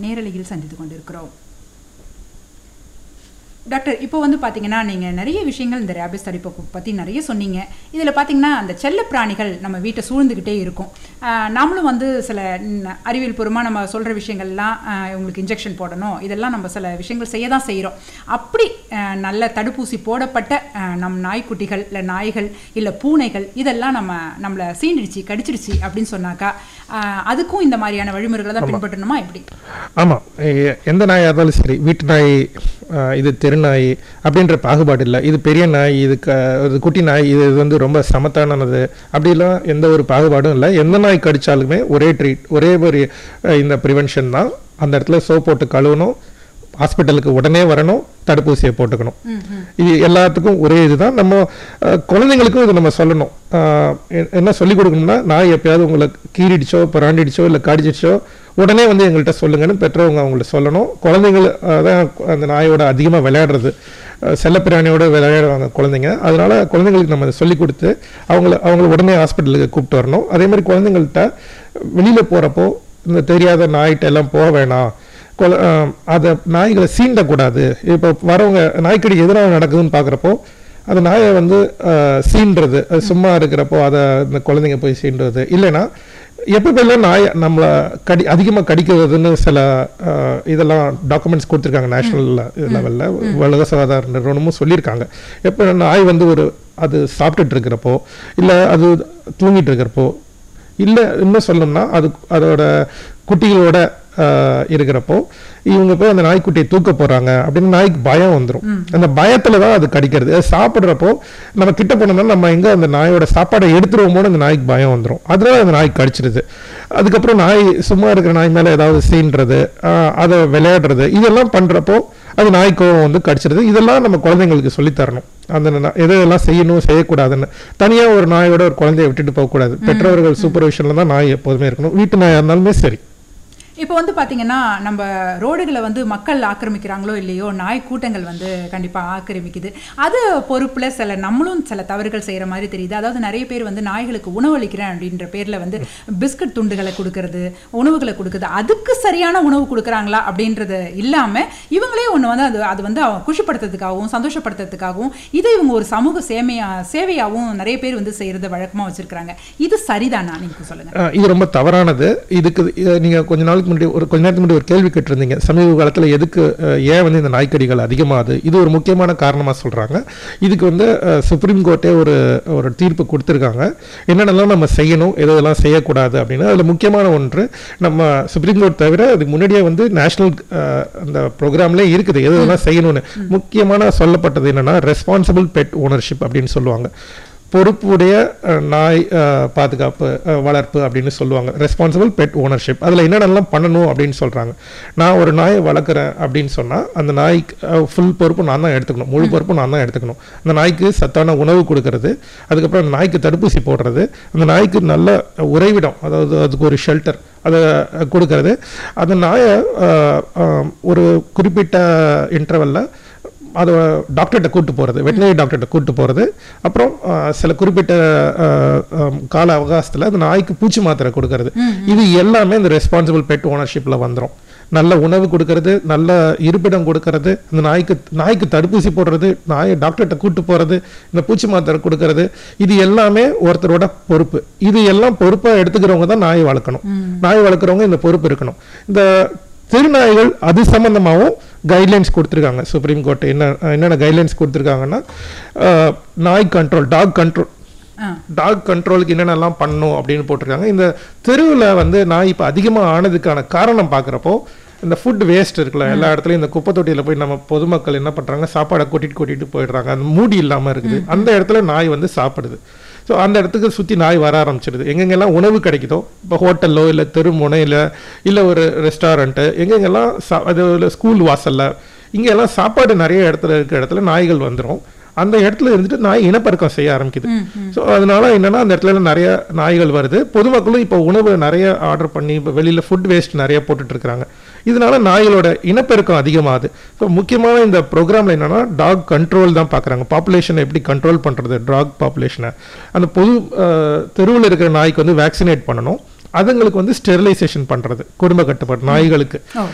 நேரலையில் சந்தித்து கொண்டிருக்கிறோம் டாக்டர் இப்போ வந்து பார்த்தீங்கன்னா நீங்கள் நிறைய விஷயங்கள் இந்த ரேபிஸ் தடுப்பை பற்றி நிறைய சொன்னீங்க இதில் பார்த்தீங்கன்னா அந்த செல்ல பிராணிகள் நம்ம வீட்டை சூழ்ந்துக்கிட்டே இருக்கும் ஆஹ் நாமளும் வந்து சில ம், அறிவியல் பூர்வமாக நம்ம சொல்கிற விஷயங்கள்லாம் ஆஹ் இவங்களுக்கு இன்ஜெக்ஷன் போடணும் இதெல்லாம் நம்ம சில விஷயங்கள் செய்ய தான் செய்கிறோம் அப்படி ஆஹ் நல்ல தடுப்பூசி போடப்பட்ட ஆஹ் நம் நாய்க்குட்டிகள் இல்லை நாய்கள் இல்லை பூனைகள் இதெல்லாம் நம்ம நம்மளை சீண்டிடுச்சு கடிச்சிடுச்சு அப்படின்னு சொன்னாக்கா ஆஹ் அதுக்கும் இந்த மாதிரியான வழிமுறைகளை தான் பின்பற்றணுமா எப்படி ஆமாம் எந்த நாயாக இருந்தாலும் சரி வீட்டு நாய் அஹ், இது தெருநாய் அப்படின்ற பாகுபாடு இல்லை இது பெரிய நாய் இது க இது குட்டி நாய் இது இது வந்து ரொம்ப சமத்தானது அப்படிலாம் எந்த ஒரு பாகுபாடும் இல்லை எந்த நாய் கடிச்சாலுமே ஒரே ட்ரீட் ஒரே ஒரு அஹ், இந்த ப்ரிவென்ஷன் தான் அந்த இடத்துல சோப் போட்டு கழுவணும் ஹாஸ்பிட்டலுக்கு உடனே வரணும் தடுப்பூசியை போட்டுக்கணும் இது எல்லாத்துக்கும் ஒரே இதுதான் நம்ம அஹ், குழந்தைங்களுக்கும் இது நம்ம சொல்லணும் அஹ், எ- என்ன சொல்லிக் கொடுக்கணும்னா நாய் எப்பயாவது உங்களை கீறிடுச்சோ பிராண்டிடுச்சோ இல்லை கடிச்சிடுச்சோ உடனே வந்து எங்கள்கிட்ட சொல்லுங்கன்னு பெற்றவங்க அவங்கள்ட்ட சொல்லணும் குழந்தைகள் அதான் அந்த நாயோட அதிகமாக விளையாடுறது அஹ், செல்லப்பிராணியோட விளையாடுவாங்க குழந்தைங்க அதனால குழந்தைங்களுக்கு நம்ம அதை சொல்லிக் கொடுத்து அவங்கள அவங்கள உடனே ஹாஸ்பிட்டலுக்கு கூப்பிட்டு வரணும் அதே மாதிரி குழந்தைங்கள்ட்ட வெளியில் போகிறப்போ இந்த தெரியாத நாய்கிட்ட எல்லாம் போக வேணாம் கொல- ஆஹ் அதை நாய்களை சீண்டக்கூடாது இப்போ வரவங்க நாய்க்கடி எதிராக நடக்குதுன்னு பார்க்குறப்போ அந்த நாயை வந்து ஆஹ், சீண்டுறது அது சும்மா இருக்கிறப்போ அதை இந்த குழந்தைங்க போய் சீண்டுறது இல்லைன்னா எப்பப்பெல்லாம் நாய் நம்மளை கடி அதிகமாக கடிக்கிறதுன்னு சில ஆஹ், இதெல்லாம் டாக்குமெண்ட்ஸ் கொடுத்துருக்காங்க நேஷனல் லெவலில் உலக சுகாதார நிறுவனமும் சொல்லியிருக்காங்க எப்போ நாய் வந்து ஒரு அது சாப்பிட்டுட்டு இருக்கிறப்போ இல்லை அது தூங்கிட்டு இருக்கிறப்போ இல்லை இன்னும் சொல்லணும்னா அது அதோட குட்டிகளோட ஆஹ், இருக்கிறப்போ இவங்க போய் அந்த நாய்க்குட்டியை தூக்க போறாங்க அப்படின்னு நாய்க்கு பயம் வந்துடும் அந்த பயத்துல தான் அது கடிக்கிறது அது சாப்பிட்றப்போ நம்ம கிட்ட போனோம்னா நம்ம எங்க அந்த நாயோட சாப்பாடை எடுத்துருவோமோன்னு அந்த நாய்க்கு பயம் வந்துடும் அதனால அந்த நாய் கடிச்சிருது அதுக்கப்புறம் நாய் சும்மா இருக்கிற நாய் மேல ஏதாவது சீன்றது ஆஹ், அதை விளையாடுறது இதெல்லாம் பண்றப்போ அது நாய்க்கும் வந்து கடிச்சிருது இதெல்லாம் நம்ம குழந்தைங்களுக்கு சொல்லித் தரணும் அந்த ந- எதெல்லாம் செய்யணும் செய்யக்கூடாதுன்னு தனியா ஒரு நாயோட ஒரு குழந்தைய விட்டுட்டு போகக்கூடாது பெற்றோர்கள் சூப்பர்விஷன்ல தான் நாய் எப்போதுமே இருக்கணும் வீட்டு நாயா இருந்தாலுமே சரி இப்போ வந்து பாத்தீங்கன்னா நம்ம ரோடுகளை வந்து மக்கள் ஆக்கிரமிக்கிறாங்களோ இல்லையோ நாய் கூட்டங்கள் வந்து கண்டிப்பா ஆக்கிரமிக்குது அது பொறுப்புல சில நம்மளும் சில தவறுகள் செய்யற மாதிரி தெரியுது அதாவது நிறைய பேர் வந்து நாய்களுக்கு உணவளிக்கிறேன் அப்படின்ற பேர்ல வந்து பிஸ்கட் துண்டுகளை கொடுக்கறது உணவுகளை கொடுக்குறது அதுக்கு சரியான உணவு கொடுக்குறாங்களா அப்படின்றது இல்லாம இவங்களே ஒண்ணு வந்து அது அது வந்து அவங்க குஷிப்படுத்துறதுக்காகவும் சந்தோஷப்படுத்துறதுக்காகவும் இதை இவங்க ஒரு சமூக சேமையா சேவையாகவும் நிறைய பேர் வந்து செய்யறத வழக்கமா வச்சிருக்காங்க இது சரிதானா நீங்க சொல்லுங்க ஆஹ் இது ரொம்ப தவறானது இதுக்கு இது நீங்க கொஞ்ச நாளுக்கு முன்னாடி ஒரு கொஞ்ச நேரத்துக்கு முன்னாடி ஒரு கேள்வி கேட்டிருந்தீங்க சமீப காலத்துல எதுக்கு ஆஹ் ஏன் வந்து இந்த நாய்க்கடிகள் அதிகமாகுது இது ஒரு முக்கியமான காரணமா சொல்றாங்க இதுக்கு வந்து ஆஹ் சுப்ரீம் கோர்ட்டே ஒரு ஒரு தீர்ப்பு கொடுத்துருக்காங்க என்னென்னலாம் நம்ம செய்யணும் எதெல்லாம் செய்யக்கூடாது அப்படின்னு அதுல முக்கியமான ஒன்று நம்ம சுப்ரீம் கோர்ட் தவிர அதுக்கு முன்னாடியே வந்து நேஷனல் அந்த ப்ரோக்ராம்லேயே இருக்குது எதெல்லாம் செய்யணும்னு முக்கியமான சொல்லப்பட்டது என்னன்னா ரெஸ்பான்சிபிள் பெட் ஓனர்ஷிப் அப்படின்னு சொல்லுவாங்க பொறுப்புடைய அஹ், நாய் அஹ், பாதுகாப்பு அஹ், வளர்ப்பு அப்படின்னு சொல்லுவாங்க ரெஸ்பான்சிபிள் பெட் ஓனர்ஷிப் அதில் என்னென்னலாம் பண்ணணும் அப்படின்னு சொல்கிறாங்க நான் ஒரு நாயை வளர்க்குறேன் அப்படின்னு சொன்னால் அந்த நாய்க்கு ஃபுல் பொறுப்பு நான் தான் எடுத்துக்கணும் முழு பொறுப்பு நான் தான் எடுத்துக்கணும் அந்த நாய்க்கு சத்தான உணவு கொடுக்கறது அதுக்கப்புறம் அந்த நாய்க்கு தடுப்பூசி போடுறது அந்த நாய்க்கு நல்ல உறைவிடம் அதாவது அதுக்கு ஒரு ஷெல்டர் அதை அஹ், கொடுக்கறது அந்த நாயை அஹ், அஹ், ஒரு குறிப்பிட்ட இன்டர்வலில் அதை டாக்டர்கிட்ட கூட்டு போகிறது வெட்டினரி டாக்டர்கிட்ட கூட்டு போகிறது அப்புறம் ஆஹ், சில குறிப்பிட்ட ஆஹ், ஆம், கால அவகாசத்தில் அந்த நாய்க்கு பூச்சி மாத்திரை கொடுக்கறது இது எல்லாமே இந்த ரெஸ்பான்சிபிள் பெட் ஓனர்ஷிப்பில் வந்துடும் நல்ல உணவு கொடுக்கறது நல்ல இருப்பிடம் கொடுக்கறது அந்த நாய்க்கு நாய்க்கு தடுப்பூசி போடுறது நாயை டாக்டர்கிட்ட கூட்டு போகிறது இந்த பூச்சி மாத்திரை கொடுக்கறது இது எல்லாமே ஒருத்தரோட பொறுப்பு இது எல்லாம் பொறுப்பாக எடுத்துக்கிறவங்க தான் நாய் வளர்க்கணும் நாய் வளர்க்குறவங்க இந்த பொறுப்பு இருக்கணும் இந்த திருநாய்கள் அது சம்பந்தமாகவும் கைட்லைன்ஸ் கொடுத்துருக்காங்க சுப்ரீம் கோர்ட் என்ன என்னென்ன கைட்லைன்ஸ் கொடுத்துருக்காங்கன்னா அஹ், நாய் கண்ட்ரோல் டாக் கண்ட்ரோல் ஆ டாக் கண்ட்ரோலுக்கு என்னென்னலாம் பண்ணணும் அப்படின்னு போட்டிருக்காங்க இந்த தெருவில் வந்து நாய் இப்போ அதிகமாக ஆனதுக்கான காரணம் பார்க்குறப்போ இந்த ஃபுட் வேஸ்ட் இருக்குல்ல எல்லா இடத்துலையும் இந்த குப்பை தொட்டியில் போய் நம்ம பொதுமக்கள் என்ன பண்ணுறாங்க சாப்பாடை கூட்டிட்டு கூட்டிட்டு போயிடுறாங்க அந்த மூடி இல்லாமல் இருக்குது அந்த இடத்துல நாய் வந்து சாப்பிடுது ஸோ அந்த இடத்துக்கு சுற்றி நாய் வர ஆரம்பிச்சிடுது எங்கெங்கெல்லாம் உணவு கிடைக்குதோ இப்போ ஹோட்டல்லோ இல்லை தெருமுனை இல்லை இல்லை ஒரு ரெஸ்டாரண்ட்டு எங்கெங்கெல்லாம் சா அது இல்லை ஸ்கூல் வாசலில் இங்கெல்லாம் சாப்பாடு நிறைய இடத்துல இருக்கிற இடத்துல நாய்கள் வந்துடும் அந்த இடத்துல இருந்துட்டு நாய் இனப்பெருக்கம் செய்ய ஆரம்பிக்குது ஸோ அதனால என்னன்னா அந்த இடத்துல நிறைய நாய்கள் வருது பொதுமக்களும் இப்போ உணவு நிறைய ஆர்டர் பண்ணி இப்போ வெளியில் ஃபுட் வேஸ்ட் நிறைய போட்டுட்டு இருக்கிறாங்க இதனால நாய்களோட இனப்பெருக்கம் அதிகமாகுது ஸோ முக்கியமான இந்த ப்ரோக்ராமில் என்னன்னா டாக் கண்ட்ரோல் தான் பார்க்குறாங்க பாப்புலேஷனை எப்படி கண்ட்ரோல் பண்ணுறது டாக் பாப்புலேஷனை அந்த பொது தெருவில் இருக்கிற நாய்க்கு வந்து வேக்சினேட் பண்ணணும் அதுங்களுக்கு வந்து ஸ்டெரிலைசேஷன் பண்ணுறது குடும்ப கட்டுப்பாடு நாய்களுக்கு ஓ